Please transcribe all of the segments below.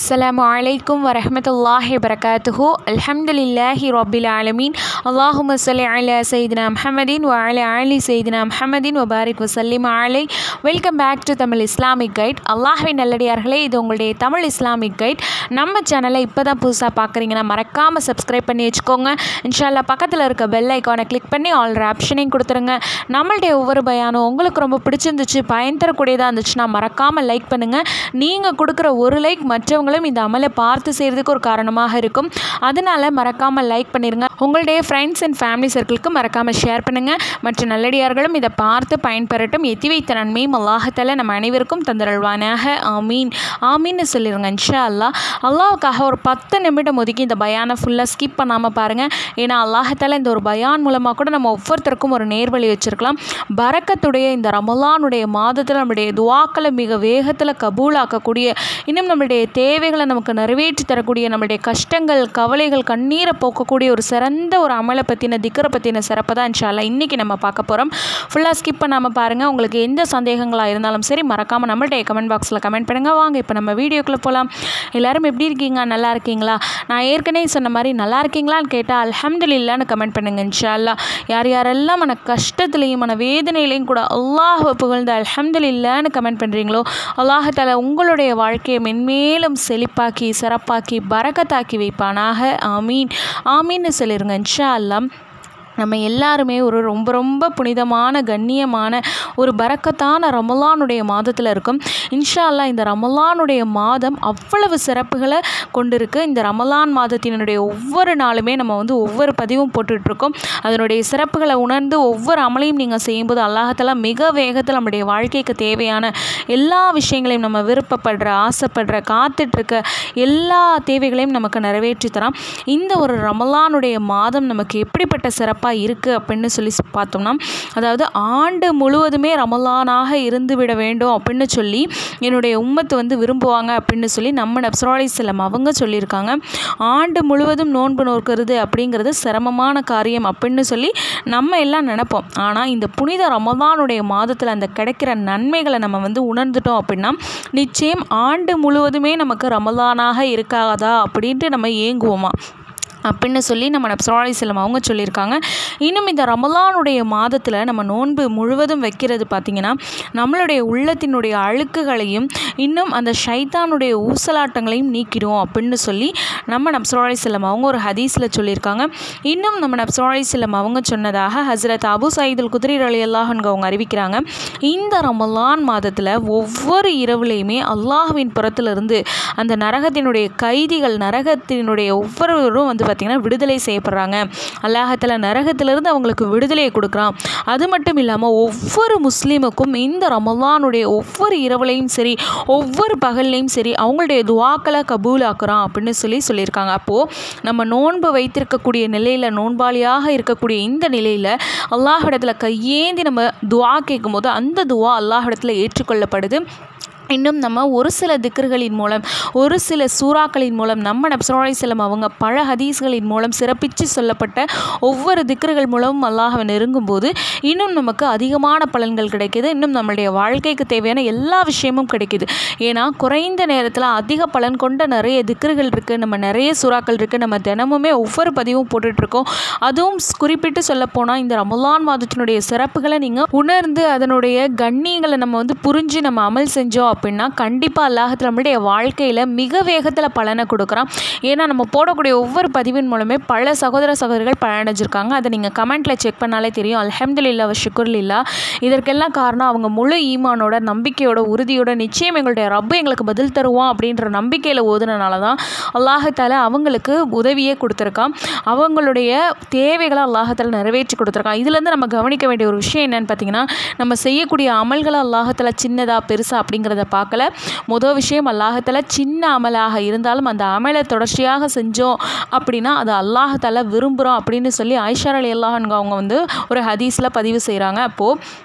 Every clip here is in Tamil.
السلام عليكم ورحمة الله وبركاته الحمد لله رب العالمين اللهم صل على سيدنا محمد وعلى آل سيدنا محمد وبارك وسلم عليه welcome back to Tamil Islamic guide அல்லாஹ்வின் நல்லடியார்களே இது உங்களுடைய தமிழ் இஸ்லாமிக் கைட் நம்ம சேனலை இப்போ தான் புதுசாக பார்க்குறீங்கன்னா மறக்காமல் சப்ஸ்கிரைப் பண்ணி வச்சுக்கோங்க இன்ஷால்லா பக்கத்தில் இருக்க பெல் ஐக்கானை கிளிக் பண்ணி ஆல் ஆப்ஷனையும் கொடுத்துருங்க நம்மளுடைய ஒவ்வொரு பயானும் உங்களுக்கு ரொம்ப பிடிச்சிருந்துச்சு பயன் தரக்கூடியதாக இருந்துச்சுன்னா மறக்காமல் லைக் பண்ணுங்கள் நீங்கள் கொடுக்குற ஒரு லைக் மற்றவங்களும் இந்த அமலை பார்த்து செய்கிறதுக்கு ஒரு காரணமாக இருக்கும் அதனால் மறக்காமல் லைக் பண்ணிடுங்க உங்களுடைய ஃப்ரெண்ட்ஸ் அண்ட் ஃபேமிலி சர்க்கிளுக்கு மறக்காமல் ஷேர் பண்ணுங்கள் மற்ற நல்லடியார்களும் இதை பார்த்து பயன்பெறட்டும் எத்தி வைத்த நன்மையும் அல்லாஹத்தால நம்ம அனைவருக்கும் தந்தருள்வானாக ஆமீன் ஆமீன்னு சொல்லிடுங்க இன்ஷா அல்லாஹ் அல்லாஹ்வுக்காக ஒரு பத்து நிமிடம் ஒதுக்கி இந்த பயானை ஃபுல்லாக ஸ்கிப் பண்ணாமல் பாருங்கள் ஏன்னா அல்லாஹத்தால இந்த ஒரு பயான் மூலமாக கூட நம்ம ஒவ்வொருத்தருக்கும் ஒரு நேர்வழி வச்சுருக்கலாம் பரக்கத்துடைய இந்த ரமலானுடைய மாதத்தில் நம்முடைய துவாக்களை மிக வேகத்தில் கபூலாக்கக்கூடிய இன்னும் நம்மளுடைய தேவைகளை நமக்கு நிறைவேற்றி தரக்கூடிய நம்மளுடைய கஷ்டங்கள் கவலைகள் கண்ணீரை போக்கக்கூடிய ஒரு சிறந்த ஒரு அமலை பற்றின திக்கரை பற்றின சிறப்பை தான் இன்ஷால்லா இன்றைக்கி நம்ம பார்க்க போகிறோம் ஃபுல்லாக ஸ்கிப் பண்ணாமல் பாருங்கள் உங்களுக்கு எந்த சந்தேகங்களாக இருந்தாலும் சரி மறக்காமல் நம்மளுடைய கமெண்ட் பாக்ஸில் கமெண்ட் பண்ணுங்கள் வாங்க இப்போ நம்ம வீடியோக்குள்ளே போகலாம் எல்லாரும் எப்படி இருக்கீங்க நல்லா இருக்கீங்களா நான் ஏற்கனவே சொன்ன மாதிரி நல்லா இருக்கீங்களான்னு கேட்டால் அல்ஹம்துலில்லான்னு கமெண்ட் பண்ணுங்க இன்ஷால்லா யார் யாரெல்லாம் மன கஷ்டத்துலேயும் மன வேதனையிலையும் கூட அல்லாஹ் புகழ்ந்து அல்ஹம்துலில்லான்னு கமெண்ட் பண்ணுறீங்களோ அல்லாஹால உங்களுடைய வாழ்க்கையை மென்மேலும் செழிப்பாக்கி சிறப்பாக்கி பரக்கத்தாக்கி வைப்பானாக ஆமீன் ஆமீன்னு சொல்லிடுங்க இன்ஷா அல்லாம் நம்ம எல்லாருமே ஒரு ரொம்ப ரொம்ப புனிதமான கண்ணியமான ஒரு பரக்கத்தான ரமலானுடைய மாதத்தில் இருக்கும் இன்ஷா அல்லாஹ் இந்த ரமலானுடைய மாதம் அவ்வளவு சிறப்புகளை கொண்டிருக்கு இந்த ரமலான் மாதத்தினுடைய ஒவ்வொரு நாளுமே நம்ம வந்து ஒவ்வொரு பதிவும் போட்டுட்ருக்கோம் அதனுடைய சிறப்புகளை உணர்ந்து ஒவ்வொரு அமலையும் நீங்கள் செய்யும்போது அல்லாஹத்தாலா மிக வேகத்தில் நம்முடைய வாழ்க்கைக்கு தேவையான எல்லா விஷயங்களையும் நம்ம விருப்பப்படுற ஆசைப்படுற காத்துட்ருக்க எல்லா தேவைகளையும் நமக்கு நிறைவேற்றி தரான் இந்த ஒரு ரமலானுடைய மாதம் நமக்கு எப்படிப்பட்ட சிறப்பாக இருக்குது அப்படின்னு சொல்லி பார்த்தோம்னா அதாவது ஆண்டு முழுவதுமே ரமலானாக இருந்து விட வேண்டும் அப்படின்னு சொல்லி என்னுடைய உம்மத்து வந்து விரும்புவாங்க அப்படின்னு சொல்லி நம்ம நப்சராலி செல்லம் அவங்க சொல்லியிருக்காங்க ஆண்டு முழுவதும் நோன்பு நோக்கிறது அப்படிங்கிறது சிரமமான காரியம் அப்படின்னு சொல்லி நம்ம எல்லாம் நினைப்போம் ஆனால் இந்த புனித ரமலானுடைய மாதத்தில் அந்த கிடைக்கிற நன்மைகளை நம்ம வந்து உணர்ந்துட்டோம் அப்படின்னா நிச்சயம் ஆண்டு முழுவதுமே நமக்கு ரமலானாக இருக்காதா அப்படின்ட்டு நம்ம ஏங்குவோமா அப்படின்னு சொல்லி நம்ம நப்சராலி செல்லம் அவங்க சொல்லியிருக்காங்க இன்னும் இந்த ரமலானுடைய மாதத்தில் நம்ம நோன்பு முழுவதும் வைக்கிறது பார்த்திங்கன்னா நம்மளுடைய உள்ளத்தினுடைய அழுக்குகளையும் இன்னும் அந்த ஷைத்தானுடைய ஊசலாட்டங்களையும் நீக்கிடும் அப்படின்னு சொல்லி நம்ம நப்சராலி செல்லம் அவங்க ஒரு ஹதீஸில் சொல்லியிருக்காங்க இன்னும் நம்ம நப்சராலி செல்லம் அவங்க சொன்னதாக ஹசரத் அபு சயீதுல் குதிரை அலி அல்லாஹன்க அவங்க அறிவிக்கிறாங்க இந்த ரமலான் மாதத்தில் ஒவ்வொரு இரவுலையுமே அல்லாஹுவின் புறத்திலிருந்து அந்த நரகத்தினுடைய கைதிகள் நரகத்தினுடைய ஒவ்வொருவரும் வந்து பார்த்திங்கன்னா விடுதலை செய்யப்படுறாங்க அல்லாஹத்தில் நரகத்திலிருந்து அவங்களுக்கு விடுதலையை கொடுக்குறான் அது மட்டும் இல்லாமல் ஒவ்வொரு முஸ்லீமுக்கும் இந்த ரமலானுடைய ஒவ்வொரு இரவுலையும் சரி ஒவ்வொரு பகல்லையும் சரி அவங்களுடைய துவாக்களை கபூலாக்குறான் அப்படின்னு சொல்லி சொல்லியிருக்காங்க அப்போது நம்ம நோன்பு வைத்திருக்கக்கூடிய நிலையில் நோன்பாளியாக இருக்கக்கூடிய இந்த நிலையில் அல்லாஹிடத்தில் கையேந்தி நம்ம துவா கேட்கும்போது அந்த துவா அல்லாஹிடத்தில் ஏற்றுக்கொள்ளப்படுது இன்னும் நம்ம ஒரு சில திக்கர்களின் மூலம் ஒரு சில சூறாக்களின் மூலம் நம்ம நப்சரோலை செல்லம் அவங்க பல ஹதீஸ்களின் மூலம் சிறப்பித்து சொல்லப்பட்ட ஒவ்வொரு திக்கர்கள் மூலமும் அல்லாஹவை நெருங்கும் போது இன்னும் நமக்கு அதிகமான பலன்கள் கிடைக்கிது இன்னும் நம்மளுடைய வாழ்க்கைக்கு தேவையான எல்லா விஷயமும் கிடைக்கிது ஏன்னா குறைந்த நேரத்தில் அதிக பலன் கொண்ட நிறைய திக்கர்கள் இருக்குது நம்ம நிறைய சூறாக்கள் இருக்குது நம்ம தினமுமே ஒவ்வொரு பதிவும் போட்டுட்ருக்கோம் அதுவும் குறிப்பிட்டு சொல்லப்போனால் இந்த ரமலான் மாதத்தினுடைய சிறப்புகளை நீங்கள் உணர்ந்து அதனுடைய கண்ணியங்களை நம்ம வந்து புரிஞ்சு நம்ம அமல் செஞ்சோம் அப்படின்னா கண்டிப்பாக அல்லாஹத்தில் நம்மளுடைய வாழ்க்கையில் மிக வேகத்தில் பலனை கொடுக்குறான் ஏன்னா நம்ம போடக்கூடிய ஒவ்வொரு பதிவின் மூலமே பல சகோதர சகோதரிகள் பலனடைஞ்சிருக்காங்க அதை நீங்கள் கமெண்ட்டில் செக் பண்ணாலே தெரியும் அல்ஹம்துலில்லா ஷுக்குர்லில்லா இதற்கெல்லாம் காரணம் அவங்க முழு ஈமானோட நம்பிக்கையோட உறுதியோட நிச்சயம் எங்களுடைய ரப்பு எங்களுக்கு பதில் தருவான் அப்படின்ற நம்பிக்கையில் ஓதுனனால தான் அல்லாஹத்தால அவங்களுக்கு உதவியே கொடுத்துருக்கான் அவங்களுடைய தேவைகளை அல்லாஹத்தால் நிறைவேற்றி கொடுத்துருக்கான் இதுலேருந்து நம்ம கவனிக்க வேண்டிய ஒரு விஷயம் என்னன்னு பார்த்தீங்கன்னா நம்ம செய்யக்கூடிய அமல்களை அல்லாஹத்தால சின்னதா பெருசா அப்படிங்கிறத பார்க்கல முதல் விஷயம் அல்லாஹத்தால சின்ன அமலாக இருந்தாலும் அந்த அமலை தொடர்ச்சியாக செஞ்சோம் அப்படின்னா அது அல்லாஹத்தால விரும்புகிறோம் அப்படின்னு சொல்லி ஐஷார் அலி அல்லாஹன்க அவங்க வந்து ஒரு ஹதீஸில் பதிவு செய்கிறாங்க அப்போது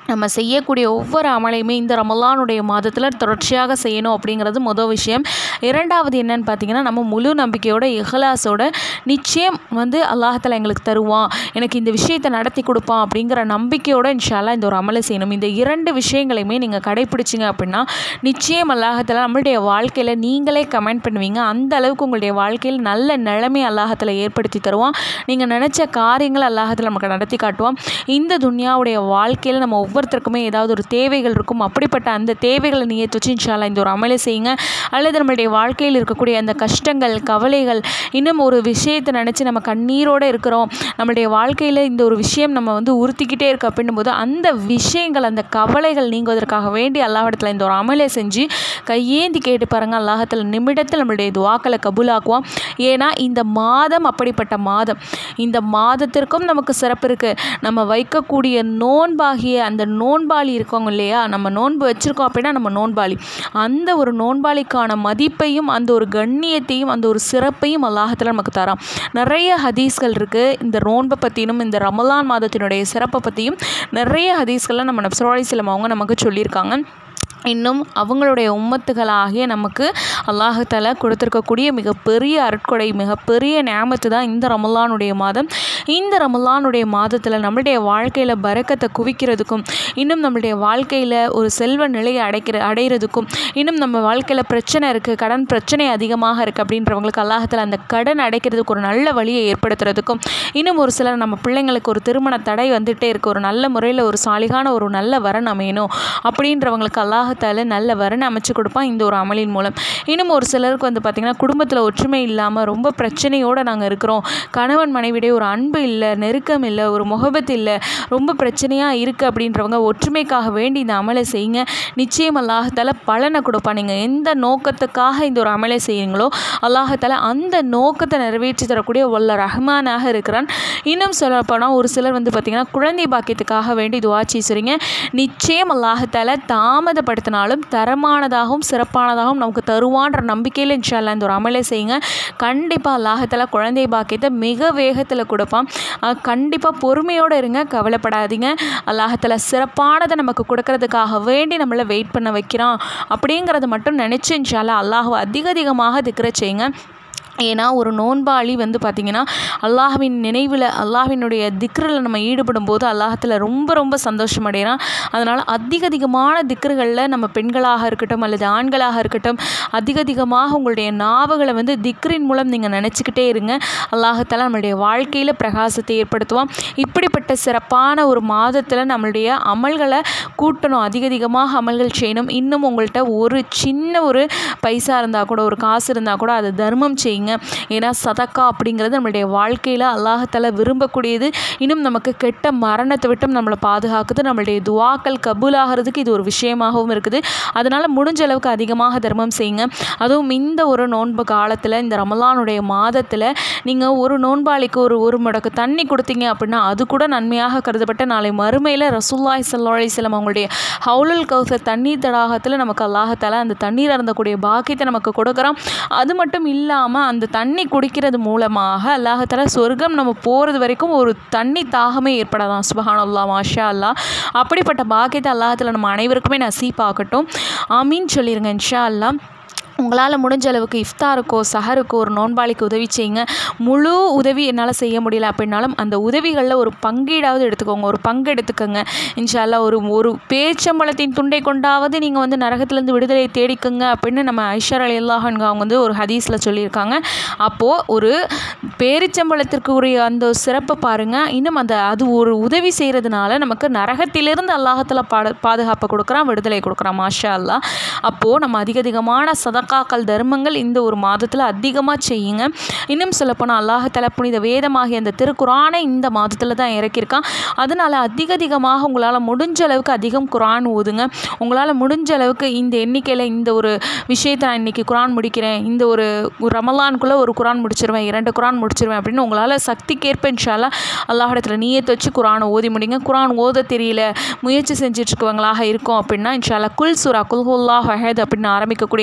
நம்ம செய்யக்கூடிய ஒவ்வொரு அமலையுமே இந்த ரமலானுடைய மாதத்தில் தொடர்ச்சியாக செய்யணும் அப்படிங்கிறது முதல் விஷயம் இரண்டாவது என்னன்னு பார்த்தீங்கன்னா நம்ம முழு நம்பிக்கையோட இஹ்லாஸோட நிச்சயம் வந்து அல்லாஹால எங்களுக்கு தருவான் எனக்கு இந்த விஷயத்தை நடத்தி கொடுப்பான் அப்படிங்கிற நம்பிக்கையோட இன்ஷால்லா இந்த ஒரு அமலை செய்யணும் இந்த இரண்டு விஷயங்களையுமே நீங்கள் கடைப்பிடிச்சிங்க அப்படின்னா நிச்சயம் அல்லாஹால நம்மளுடைய வாழ்க்கையில் நீங்களே கமெண்ட் பண்ணுவீங்க அந்த அளவுக்கு உங்களுடைய வாழ்க்கையில் நல்ல நிலைமை அல்லாஹால ஏற்படுத்தி தருவான் நீங்கள் நினச்ச காரியங்கள் அல்லாஹால நமக்கு நடத்தி காட்டுவான் இந்த துன்யாவுடைய வாழ்க்கையில் நம்ம ஒவ்வொருத்தருக்குமே ஏதாவது ஒரு தேவைகள் இருக்கும் அப்படிப்பட்ட அந்த தேவைகளை நீ வச்சு இன்ஷால்லா இந்த ஒரு அமலை செய்யுங்க அல்லது நம்மளுடைய வாழ்க்கையில் இருக்கக்கூடிய அந்த கஷ்டங்கள் கவலைகள் இன்னும் ஒரு விஷயத்தை நினச்சி நம்ம கண்ணீரோடு இருக்கிறோம் நம்மளுடைய வாழ்க்கையில் இந்த ஒரு விஷயம் நம்ம வந்து உறுத்திக்கிட்டே இருக்கு அப்படின்னும் போது அந்த விஷயங்கள் அந்த கவலைகள் நீங்குவதற்காக வேண்டி அல்லாஹிடத்தில் இந்த ஒரு அமலை செஞ்சு கையேந்தி கேட்டு பாருங்கள் அல்லாஹத்தில் நிமிடத்தில் நம்மளுடைய துவாக்களை கபூலாக்குவோம் ஏன்னா இந்த மாதம் அப்படிப்பட்ட மாதம் இந்த மாதத்திற்கும் நமக்கு சிறப்பு இருக்குது நம்ம வைக்கக்கூடிய நோன்பாகிய அந்த நோன்பாளி இருக்கவங்க இல்லையா நம்ம நோன்பு வச்சுருக்கோம் அப்படின்னா நம்ம நோன்பாளி அந்த ஒரு நோன்பாளிக்கான மதிப்பையும் அந்த ஒரு கண்ணியத்தையும் அந்த ஒரு சிறப்பையும் அல்லாஹத்தில் நமக்கு தரான் நிறைய ஹதீஸ்கள் இருக்குது இந்த நோன்பை பற்றினும் இந்த ரமலான் மாதத்தினுடைய சிறப்பை பற்றியும் நிறைய ஹதீஸ்களை நம்ம நப்சரோலி சிலம் அவங்க நமக்கு சொல்லியிருக்காங்க இன்னும் அவங்களுடைய உம்மத்துகளாகிய நமக்கு அல்லாஹால கொடுத்துருக்கக்கூடிய மிகப்பெரிய அருட்கொடை மிகப்பெரிய ஞாபகத்து தான் இந்த ரமலானுடைய மாதம் இந்த ரமலானுடைய மாதத்தில் நம்மளுடைய வாழ்க்கையில் பறக்கத்தை குவிக்கிறதுக்கும் இன்னும் நம்மளுடைய வாழ்க்கையில் ஒரு செல்வ நிலையை அடைக்கிற அடைகிறதுக்கும் இன்னும் நம்ம வாழ்க்கையில் பிரச்சனை இருக்குது கடன் பிரச்சனை அதிகமாக இருக்குது அப்படின்றவங்களுக்கு அல்லாஹத்தில் அந்த கடன் அடைக்கிறதுக்கு ஒரு நல்ல வழியை ஏற்படுத்துறதுக்கும் இன்னும் ஒரு சிலர் நம்ம பிள்ளைங்களுக்கு ஒரு திருமண தடை வந்துகிட்டே இருக்குது ஒரு நல்ல முறையில் ஒரு சாலிகான ஒரு நல்ல வரன் அமையணும் அப்படின்றவங்களுக்கு அல்லாஹ் அல்லாஹால நல்ல வரன் அமைச்சு கொடுப்பான் இந்த ஒரு அமலின் மூலம் இன்னும் ஒரு சிலருக்கு வந்து பார்த்திங்கன்னா குடும்பத்தில் ஒற்றுமை இல்லாமல் ரொம்ப பிரச்சனையோடு நாங்கள் இருக்கிறோம் கணவன் மனைவிடைய ஒரு அன்பு இல்லை நெருக்கம் இல்லை ஒரு முகபத் இல்லை ரொம்ப பிரச்சனையாக இருக்குது அப்படின்றவங்க ஒற்றுமைக்காக வேண்டி இந்த அமலை செய்யுங்க நிச்சயம் அல்லாஹால பலனை கொடுப்பான் நீங்கள் எந்த நோக்கத்துக்காக இந்த ஒரு அமலை செய்யுங்களோ அல்லாஹால அந்த நோக்கத்தை நிறைவேற்றி தரக்கூடிய வல்ல ரஹ்மானாக இருக்கிறான் இன்னும் சொல்லப்போனால் ஒரு சிலர் வந்து பார்த்திங்கன்னா குழந்தை பாக்கியத்துக்காக வேண்டி துவா செய்கிறீங்க நிச்சயம் அல்லாஹால தாமதப்படுத்த பயன்படுத்தினாலும் தரமானதாகவும் சிறப்பானதாகவும் நமக்கு தருவான்ற நம்பிக்கையில் இன்ஷால்லா இந்த ஒரு அமலை செய்யுங்க கண்டிப்பாக அல்லாஹத்தில் குழந்தை பாக்கியத்தை மிக வேகத்தில் கொடுப்பான் கண்டிப்பாக பொறுமையோடு இருங்க கவலைப்படாதீங்க அல்லாஹத்தில் சிறப்பானதை நமக்கு கொடுக்கறதுக்காக வேண்டி நம்மளை வெயிட் பண்ண வைக்கிறான் அப்படிங்கிறத மட்டும் நினச்சி இன்ஷால்லா அல்லாஹ் அதிக அதிகமாக திக்கிற செய்யுங்க ஏன்னா ஒரு நோன்பாளி வந்து பார்த்திங்கன்னா அல்லாஹ்வின் நினைவில் அல்லாஹ்வினுடைய திக்ரில் நம்ம ஈடுபடும் போது அல்லாஹத்தில் ரொம்ப ரொம்ப சந்தோஷம் அடைகிறான் அதனால் அதிக அதிகமான திக்ருகளில் நம்ம பெண்களாக இருக்கட்டும் அல்லது ஆண்களாக இருக்கட்டும் அதிக அதிகமாக உங்களுடைய நாவுகளை வந்து திக்ரின் மூலம் நீங்கள் நினச்சிக்கிட்டே இருங்க அல்லாஹத்தால் நம்மளுடைய வாழ்க்கையில் பிரகாசத்தை ஏற்படுத்துவோம் இப்படிப்பட்ட சிறப்பான ஒரு மாதத்தில் நம்மளுடைய அமல்களை கூட்டணும் அதிக அதிகமாக அமல்கள் செய்யணும் இன்னும் உங்கள்கிட்ட ஒரு சின்ன ஒரு பைசா இருந்தால் கூட ஒரு காசு இருந்தால் கூட அதை தர்மம் செய்யுங்க ஏன்னா சதக்கா அப்படிங்கிறது நம்மளுடைய வாழ்க்கையில் அல்லாஹத்தால விரும்பக்கூடியது இன்னும் நமக்கு கெட்ட மரணத்தை விட்டும் நம்மளை பாதுகாக்குது நம்மளுடைய துவாக்கள் கபூலாகிறதுக்கு இது ஒரு விஷயமாகவும் இருக்குது அதனால் முடிஞ்ச அளவுக்கு அதிகமாக தர்மம் செய்யுங்க அதுவும் இந்த ஒரு நோன்பு காலத்தில் இந்த ரமலானுடைய மாதத்தில் நீங்கள் ஒரு நோன்பாளிக்கு ஒரு ஒரு முடக்கு தண்ணி கொடுத்தீங்க அப்படின்னா அது கூட நன்மையாக கருதப்பட்ட நாளை மறுமையில் ரசூல்லாய் சல்லா அலிஸ்லாம் அவங்களுடைய ஹவுலுல் கௌசர் தண்ணீர் தடாகத்தில் நமக்கு அல்லாஹத்தால அந்த தண்ணீர் அருந்தக்கூடிய பாக்கியத்தை நமக்கு கொடுக்குறோம் அது மட்டும் இல்லாமல் அந்த தண்ணி குடிக்கிறது மூலமாக அல்லாஹத்தால சொர்க்கம் நம்ம போகிறது வரைக்கும் ஒரு தண்ணி தாகமே ஏற்படாதான் சுபஹான் அல்லா மாஷா அல்லா அப்படிப்பட்ட பாக்கியத்தை அல்லாஹத்தில் நம்ம அனைவருக்குமே நசீப்பாகட்டும் ஆமீன் சொல்லிடுங்க இன்ஷா அல்லா உங்களால் முடிஞ்ச அளவுக்கு இஃப்தாருக்கோ சஹருக்கோ ஒரு நோன்பாளிக்கு உதவி செய்யுங்க முழு உதவி என்னால் செய்ய முடியல அப்படின்னாலும் அந்த உதவிகளில் ஒரு பங்கீடாவது எடுத்துக்கோங்க ஒரு பங்கு எடுத்துக்கோங்க இன்ஷால்லா ஒரு ஒரு பேச்சம்பழத்தின் துண்டை கொண்டாவது நீங்கள் வந்து நரகத்திலேருந்து விடுதலை தேடிக்குங்க அப்படின்னு நம்ம ஐஷர் அலி அல்லாஹன்க அவங்க வந்து ஒரு ஹதீஸில் சொல்லியிருக்காங்க அப்போது ஒரு பேரிச்சம்பழத்திற்கு உரிய அந்த சிறப்பை பாருங்கள் இன்னும் அந்த அது ஒரு உதவி செய்கிறதுனால நமக்கு நரகத்திலிருந்து அல்லாஹத்தில் பாட பாதுகாப்பை கொடுக்குறான் விடுதலை கொடுக்குறான் மாஷா அல்லா அப்போது நம்ம அதிக அதிகமான சதக்காக்கள் தர்மங்கள் இந்த ஒரு மாதத்தில் அதிகமாக செய்யுங்க இன்னும் சொல்லப்போனால் அல்லாஹால புனித வேதமாகிய அந்த திருக்குறானை இந்த மாதத்தில் தான் இறக்கியிருக்கான் அதனால் அதிக அதிகமாக உங்களால் முடிஞ்ச அளவுக்கு அதிகம் குரான் ஓதுங்க உங்களால் முடிஞ்ச அளவுக்கு இந்த எண்ணிக்கையில் இந்த ஒரு விஷயத்தை நான் இன்றைக்கி குரான் முடிக்கிறேன் இந்த ஒரு ஒரு ரமலானுக்குள்ளே ஒரு குரான் முடிச்சிருவேன் இரண்டு குரான் முடிச்சிருவேன் அப்படின்னு உங்களால் சக்திக்கேற்ப இன்ஷால்லா அல்லாஹிடத்தில் நீயத்தை வச்சு குரானை ஓதி முடிங்க குரான் ஓத தெரியல முயற்சி செஞ்சிட்ருக்கவங்களாக இருக்கோம் அப்படின்னா இன்ஷால்லா குல் சூரா குல்ஹுல்லா ஹஹத் அப்படின்னு ஆரம்பிக்கக்கூடிய இந்த ஒரு சின்ன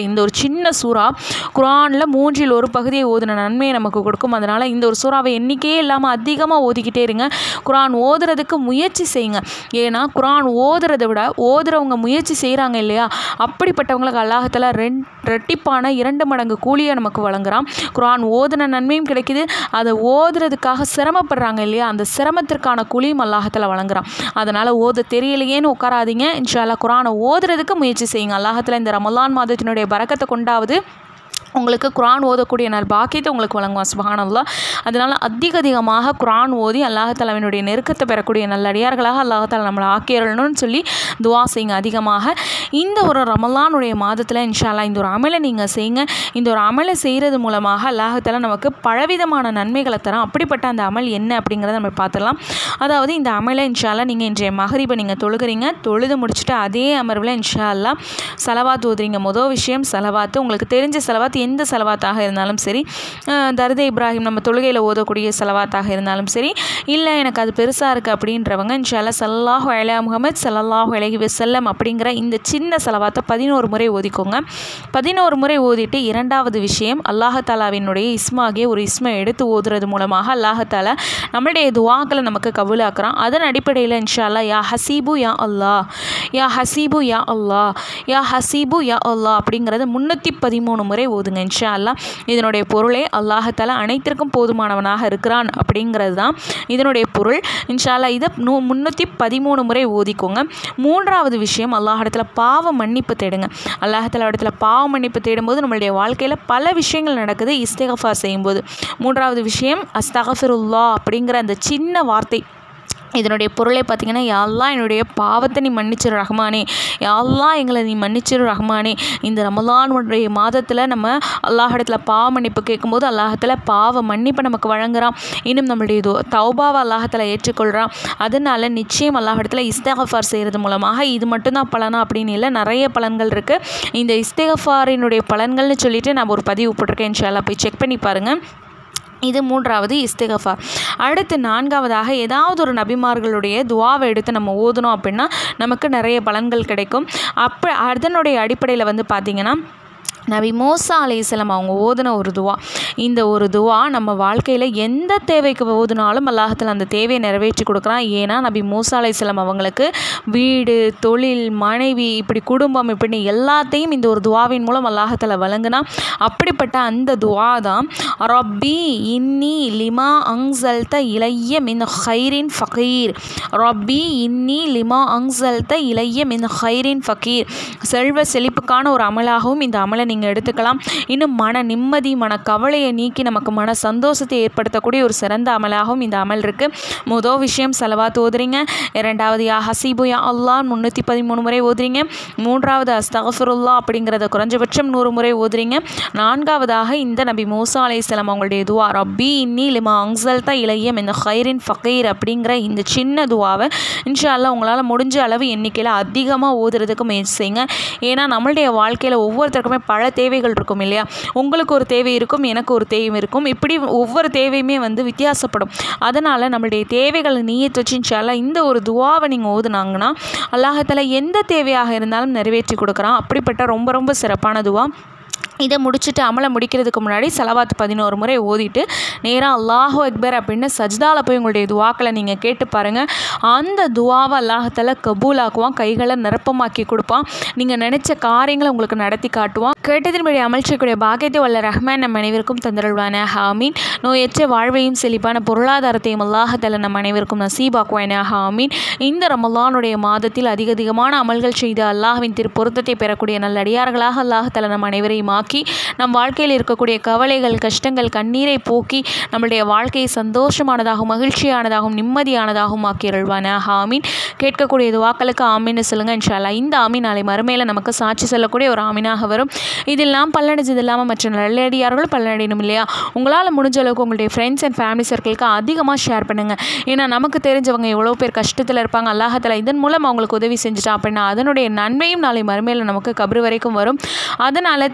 சின்ன சூறா குரானில் மூன்றில் ஒரு பகுதியை ஓதின நன்மையை நமக்கு கொடுக்கும் அதனால் இந்த ஒரு சூறாவை எண்ணிக்கையே இல்லாமல் அதிகமாக ஓதிக்கிட்டே இருங்க குரான் ஓதுறதுக்கு முயற்சி செய்யுங்க ஏன்னா குரான் ஓதுறதை விட ஓதுறவங்க முயற்சி செய்கிறாங்க இல்லையா அப்படிப்பட்டவங்களுக்கு அல்லாஹத்தில் ரெண் ரெட்டிப்பான இரண்டு மடங்கு கூலியை நமக்கு வழங்குறான் குரான் ஓதுன நன்மையும் கிடைக்குது அதை ஓதுறதுக்காக சிரமப்படுறாங்க இல்லையா அந்த சிரமத்திற்கான கூலியும் அல்லாஹத்தில் வழங்குறான் அதனால் ஓத தெரியலையேன்னு உட்காராதீங்க இன்ஷால்லா குரானை ஓதுறதுக்கு முயற்சி செய்யுங்க அல்லாஹத்தில் இந்த ரமலான் மாதத்தினுடைய பறக்கத்தை கொண்டாவது உங்களுக்கு குரான் ஓதக்கூடிய நல் பாக்கியத்தை உங்களுக்கு வழங்குவான் சுபஹானல்லா அதனால் அதிக அதிகமாக குரான் ஓதி அல்லாஹாலவினுடைய நெருக்கத்தை பெறக்கூடிய நல்லடியார்களாக அல்லாஹால நம்மளை ஆக்கியறணும்னு சொல்லி துவா செய்யுங்க அதிகமாக இந்த ஒரு ரமலானுடைய மாதத்தில் இன்ஷால்லா இந்த ஒரு அமலை நீங்கள் செய்யுங்க இந்த ஒரு அமலை செய்கிறது மூலமாக அல்லாஹால நமக்கு பலவிதமான நன்மைகளை தரும் அப்படிப்பட்ட அந்த அமல் என்ன அப்படிங்கிறத நம்ம பார்த்துடலாம் அதாவது இந்த அமலை இன்ஷால்லா நீங்கள் இன்றைய மகரிபை நீங்கள் தொழுகிறீங்க தொழுது முடிச்சுட்டு அதே அமர்வில் இன்ஷா அல்லா செலவாத்து ஓதுறீங்க மொதல் விஷயம் செலவாத்து உங்களுக்கு தெரிஞ்ச செலவாத்து எந்த செலவாத்தாக இருந்தாலும் சரி அஹ் தர்தே இப்ராஹிம் நம்ம தொழுகையில் ஓதக்கூடிய செலவாத்தாக இருந்தாலும் சரி இல்லை எனக்கு அது பெருசாக இருக்குது அப்படின்றவங்க இன்ஷால்லா சல்லாஹு அலா முகமது சல்லாஹு அலஹி வசல்லம் அப்படிங்கிற இந்த சின்ன செலவாத்தை பதினோரு முறை ஓதிக்கோங்க பதினோரு முறை ஓதிட்டு இரண்டாவது விஷயம் அல்லாஹாலாவினுடைய இஸ்மாகிய ஒரு இஸ்மை எடுத்து ஓதுறது மூலமாக அல்லாஹாலா நம்மளுடைய துவாக்களை நமக்கு கபூலாக்குறான் அதன் அடிப்படையில் இன்ஷால்லா யா ஹசீபு யா அல்லாஹ் யா ஹசீபு யா அல்லாஹ் யா ஹசீபு யா அல்லாஹ் அப்படிங்கிறத முன்னூற்றி பதிமூணு முறை ஓதுங்க இன்ஷா அல்லாஹ் இதனுடைய பொருளே அல்லாஹால அனைத்திற்கும் போதுமானவனாக இருக்கிறான் அப்படிங்கிறது தான் இதனுடைய பொருள் இன்ஷா அல்லாஹ் இதை நூ முந்நூற்றி பதிமூணு முறை ஓதிக்கோங்க மூன்றாவது விஷயம் அல்லாஹிடத்தில் பாவ மன்னிப்பு தேடுங்க அல்லாஹால இடத்துல பாவ மன்னிப்பு தேடும்போது நம்மளுடைய வாழ்க்கையில் பல விஷயங்கள் நடக்குது இஸ்திகஃபார் செய்யும்போது மூன்றாவது விஷயம் அஸ்தகஃபிருல்லா அப்படிங்கிற அந்த சின்ன வார்த்தை இதனுடைய பொருளை பார்த்தீங்கன்னா யாரெல்லாம் என்னுடைய பாவத்தை நீ மன்னிச்சிரு ரஹ்மானே யாரெல்லாம் எங்களை நீ மன்னிச்சிரு ரஹ்மானே இந்த ரமலானுடைய மாதத்தில் நம்ம அல்லாஹிடத்தில் பாவ மன்னிப்பு கேட்கும்போது அல்லாஹத்தில் பாவ மன்னிப்பை நமக்கு வழங்குறான் இன்னும் நம்மளுடைய இது தௌபாவை அல்லாஹத்தில் ஏற்றுக்கொள்கிறான் அதனால நிச்சயம் அல்லாஹிடத்தில் இஸ்தகஃபார் செய்கிறது மூலமாக இது மட்டும்தான் பலனா அப்படின்னு இல்லை நிறைய பலன்கள் இருக்குது இந்த இஸ்தகஃபாரினுடைய பலன்கள்னு சொல்லிட்டு நான் ஒரு பதிவு போட்டிருக்கேன் இன்ஷால்லா போய் செக் பண்ணி பாருங்கள் இது மூன்றாவது இஸ்திகஃபார் அடுத்து நான்காவதாக ஏதாவது ஒரு நபிமார்களுடைய துவாவை எடுத்து நம்ம ஓதணும் அப்படின்னா நமக்கு நிறைய பலன்கள் கிடைக்கும் அப்போ அதனுடைய அடிப்படையில் வந்து பார்த்திங்கன்னா நபி மோசா அலையம் அவங்க ஓதுன ஒரு துவா இந்த ஒரு துவா நம்ம வாழ்க்கையில் எந்த தேவைக்கு ஓதுனாலும் அல்லாஹத்தில் அந்த தேவையை நிறைவேற்றி கொடுக்குறான் ஏன்னா நபி மோசா அலையம் அவங்களுக்கு வீடு தொழில் மனைவி இப்படி குடும்பம் இப்படி எல்லாத்தையும் இந்த ஒரு துவாவின் மூலம் அல்லாஹத்தில் வழங்கினா அப்படிப்பட்ட அந்த துவா தான் ரப்பி இன்னி லிமா அங்சல்த இளைய மின் ஹைரின் ஃபகீர் ரப்பி இன்னி லிமா அங்சல்த இளைய மின் ஹைரின் ஃபகீர் செல்வ செழிப்புக்கான ஒரு அமலாகவும் இந்த அமலை நீங்கள் எடுத்துக்கலாம் இன்னும் மன நிம்மதி மன கவலையை நீக்கி நமக்கு மன சந்தோஷத்தை ஏற்படுத்தக்கூடிய ஒரு சிறந்த அமலாகவும் இந்த அமல் இருக்குது முதல் விஷயம் செலவாத்து ஓதுறீங்க இரண்டாவது யா ஹசீபு யா அல்லா முந்நூற்றி பதிமூணு முறை ஓதுறீங்க மூன்றாவது அஸ்தகஃபருல்லா அப்படிங்கிறத குறைஞ்சபட்சம் நூறு முறை ஓதுறீங்க நான்காவதாக இந்த நபி மூசா அலையம் அவங்களுடைய துவா ரப்பி இன்னி லிமா அங்சல் தான் இளையம் இந்த ஹைரின் ஃபக்கீர் அப்படிங்கிற இந்த சின்ன துவாவை இன்ஷா அல்லா உங்களால் முடிஞ்ச அளவு எண்ணிக்கையில் அதிகமாக ஓதுறதுக்கு முயற்சி செய்யுங்க ஏன்னா நம்மளுடைய வாழ்க்கையில் ஒவ்வொருத்தருக்குமே பல தேவைகள் இருக்கும் இல்லையா உங்களுக்கு ஒரு தேவை இருக்கும் எனக்கு ஒரு தேவை இருக்கும் இப்படி ஒவ்வொரு தேவையுமே வந்து வித்தியாசப்படும் அதனால் நம்மளுடைய தேவைகளை நீயத்து வச்சு இன்ஷால்லா இந்த ஒரு துவாவை நீங்கள் ஓதுனாங்கன்னா அல்லாஹத்தில் எந்த தேவையாக இருந்தாலும் நிறைவேற்றி கொடுக்குறான் அப்படிப்பட்ட ரொம்ப ரொம்ப சிறப்பான துவா இதை முடிச்சுட்டு அமலை முடிக்கிறதுக்கு முன்னாடி செலவாத்து பதினோரு முறை ஓதிட்டு நேராக அல்லாஹு அக்பர் அப்படின்னு சஜ்தாவில் போய் உங்களுடைய துவாக்களை நீங்கள் கேட்டு பாருங்கள் அந்த துவாவை அல்லாஹத்தில் கபூலாக்குவான் கைகளை நிரப்பமாக்கி கொடுப்பான் நீங்கள் நினச்ச காரியங்களை உங்களுக்கு நடத்தி காட்டுவான் கேட்டதின்படி அமல் செய்யக்கூடிய பாக்கியத்தை வல்ல ரஹ்மான் நம் அனைவருக்கும் தந்தருள்வான ஹாமீன் நோயற்ற வாழ்வையும் செழிப்பான பொருளாதாரத்தையும் அல்லாஹத்தில் நம் அனைவருக்கும் நசீபாக்குவான ஹாமீன் இந்த ரமலானுடைய மாதத்தில் அதிக அதிகமான அமல்கள் செய்து அல்லாஹ்வின் திரு பொருத்தத்தை பெறக்கூடிய நல்லடியார்களாக அல்லாஹத்தில் நம் அனைவரையும் ஆக்கி நம் வாழ்க்கையில் இருக்கக்கூடிய கவலைகள் கஷ்டங்கள் கண்ணீரை போக்கி நம்மளுடைய வாழ்க்கையை சந்தோஷமானதாகவும் மகிழ்ச்சியானதாகவும் நிம்மதியானதாகவும் ஆக்கி அருள்வான ஆமீன் கேட்கக்கூடிய துவாக்களுக்கு ஆமீன்னு சொல்லுங்கள் இன்ஷால்லா இந்த ஆமீன் நாளை மறுமையில் நமக்கு சாட்சி சொல்லக்கூடிய ஒரு ஆமீனாக வரும் இதெல்லாம் பல்லடைஞ்சது இல்லாமல் மற்ற நல்லடியார்களும் பல்லடையணும் இல்லையா உங்களால் முடிஞ்ச அளவுக்கு உங்களுடைய ஃப்ரெண்ட்ஸ் அண்ட் ஃபேமிலி சர்க்கிளுக்கு அதிகமாக ஷேர் பண்ணுங்கள் ஏன்னா நமக்கு தெரிஞ்சவங்க எவ்வளோ பேர் கஷ்டத்தில் இருப்பாங்க அல்லாஹத்தில் இதன் மூலம் அவங்களுக்கு உதவி செஞ்சுட்டா அப்படின்னா அதனுடைய நன்மையும் நாளை மறுமையில் நமக்கு கபரு வரைக்கும் வரும் அதனால் தெரிஞ்சவங்க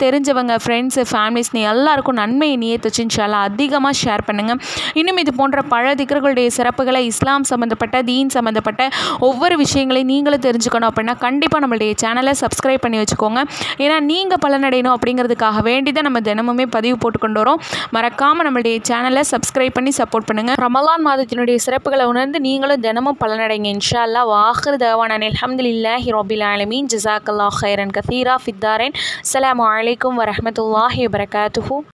உங்கள் ஃப்ரெண்ட்ஸு ஃபேமிலிஸ்னு எல்லாருக்கும் நன்மையை நியத்துச்சு இன்ஷால்லா அதிகமாக ஷேர் பண்ணுங்கள் இன்னும் இது போன்ற பல திக்கர்களுடைய சிறப்புகளை இஸ்லாம் சம்மந்தப்பட்ட தீன் சம்மந்தப்பட்ட ஒவ்வொரு விஷயங்களையும் நீங்களும் தெரிஞ்சுக்கணும் அப்படின்னா கண்டிப்பாக நம்மளுடைய சேனலை சப்ஸ்கிரைப் பண்ணி வச்சுக்கோங்க ஏன்னா நீங்கள் பலனடையணும் அப்படிங்கிறதுக்காக வேண்டி தான் நம்ம தினமுமே பதிவு போட்டு கொண்டு வரோம் மறக்காமல் நம்மளுடைய சேனலை சப்ஸ்கிரைப் பண்ணி சப்போர்ட் பண்ணுங்கள் ரமலான் மாதத்தினுடைய சிறப்புகளை உணர்ந்து நீங்களும் தினமும் பலனடைங்க இன்ஷா அல்லா வாஹிர் தவான அல்ஹம்துலில்லாஹி ரபில் ஆலமீன் ஜிசாக்கல்லா ஹைரன் கசீரா ஃபித்தாரன் அஸ்ஸலாமு அலைக்கும் வரஹ்மத்துல்லாஹி வபரகாத்துஹு